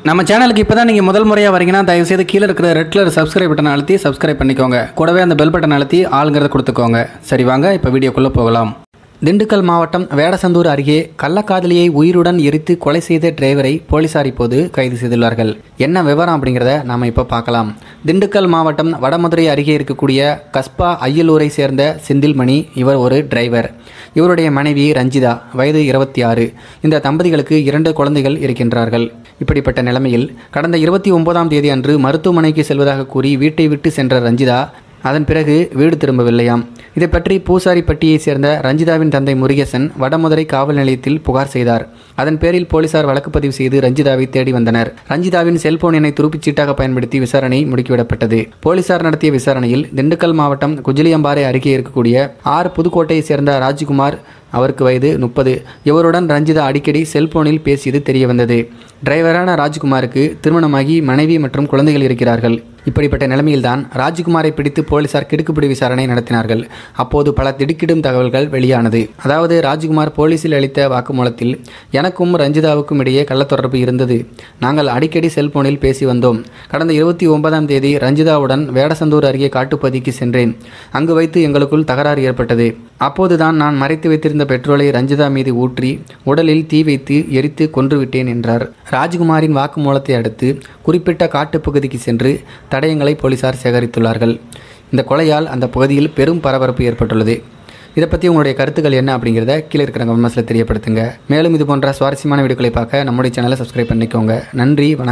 நம்ம சேனலுக்கு இப்போ தான் நீங்கள் முதல் முறையாக வரீங்கன்னா தயவுசெய்து கீழே இருக்கிற ரெட் கலர் சப்ஸ்கிரைப் பட்டன் அழுத்தி சப்ஸ்கிரைப் பண்ணிக்கோங்க கூடவே அந்த பெல் பட்டன் அழுத்தி ஆளுங்கிறத கொடுத்துக்கோங்க சரி வாங்க இப்போ வீடியோக்குள்ளே போகலாம் திண்டுக்கல் மாவட்டம் வேடசந்தூர் அருகே கள்ளக்காதலியை உயிருடன் எரித்து கொலை செய்த டிரைவரை போலீசார் இப்போது கைது செய்துள்ளார்கள் என்ன விவரம் அப்படிங்கிறத நாம் இப்போ பார்க்கலாம் திண்டுக்கல் மாவட்டம் வடமதுரை அருகே இருக்கக்கூடிய கஸ்பா ஐயலூரை சேர்ந்த செந்தில்மணி இவர் ஒரு டிரைவர் இவருடைய மனைவி ரஞ்சிதா வயது இருபத்தி ஆறு இந்த தம்பதிகளுக்கு இரண்டு குழந்தைகள் இருக்கின்றார்கள் இப்படிப்பட்ட நிலைமையில் கடந்த இருபத்தி ஒன்பதாம் தேதி அன்று மருத்துவமனைக்கு செல்வதாக கூறி வீட்டை விட்டு சென்ற ரஞ்சிதா அதன் பிறகு வீடு திரும்பவில்லையாம் இதை பற்றி பூசாரிப்பட்டியைச் சேர்ந்த ரஞ்சிதாவின் தந்தை முருகேசன் வடமதுரை காவல் நிலையத்தில் புகார் செய்தார் அதன் பேரில் போலீசார் வழக்கு பதிவு செய்து ரஞ்சிதாவை தேடி வந்தனர் ரஞ்சிதாவின் செல்போன் எண்ணை துருப்பிச் சீட்டாக பயன்படுத்தி விசாரணை முடுக்கிவிடப்பட்டது போலீசார் நடத்திய விசாரணையில் திண்டுக்கல் மாவட்டம் குஜிலியம்பாறை அருகே இருக்கக்கூடிய ஆர் புதுக்கோட்டையைச் சேர்ந்த ராஜ்குமார் அவருக்கு வயது முப்பது இவருடன் ரஞ்சிதா அடிக்கடி செல்போனில் பேசியது தெரிய வந்தது டிரைவரான ராஜ்குமாருக்கு திருமணமாகி மனைவி மற்றும் குழந்தைகள் இருக்கிறார்கள் இப்படிப்பட்ட நிலைமையில்தான் ராஜ்குமாரை பிடித்து போலீசார் கிடுக்குப்பிடி விசாரணை நடத்தினார்கள் அப்போது பல திடுக்கிடும் தகவல்கள் வெளியானது அதாவது ராஜ்குமார் போலீசில் அளித்த வாக்குமூலத்தில் எனக்கும் ரஞ்சிதாவுக்கும் இடையே கள்ளத்தொடர்பு இருந்தது நாங்கள் அடிக்கடி செல்போனில் பேசி வந்தோம் கடந்த இருபத்தி ஒன்பதாம் தேதி ரஞ்சிதாவுடன் வேடசந்தூர் அருகே காட்டுப்பகுதிக்கு சென்றேன் அங்கு வைத்து எங்களுக்குள் தகராறு ஏற்பட்டது அப்போதுதான் நான் மறைத்து வைத்திருந்த பெட்ரோலை ரஞ்சிதா மீது ஊற்றி உடலில் தீ வைத்து எரித்து கொன்றுவிட்டேன் என்றார் ராஜ்குமாரின் வாக்குமூலத்தை அடுத்து குறிப்பிட்ட காட்டுப்பகுதிக்கு சென்று தடயங்களை போலீசார் சேகரித்துள்ளார்கள் இந்த கொலையால் அந்த பகுதியில் பெரும் பரபரப்பு ஏற்பட்டுள்ளது இதை பற்றி உங்களுடைய கருத்துக்கள் என்ன அப்படிங்கிறத கீழே இருக்கிற கமெண்ட்ஸில் தெரியப்படுத்துங்க மேலும் இது போன்ற சுவாரஸ்யமான வீடியோக்களை பார்க்க நம்முடைய சேனலை சப்ஸ்கிரைப் பண்ணிக்கோங்க நன்றி வணக்கம்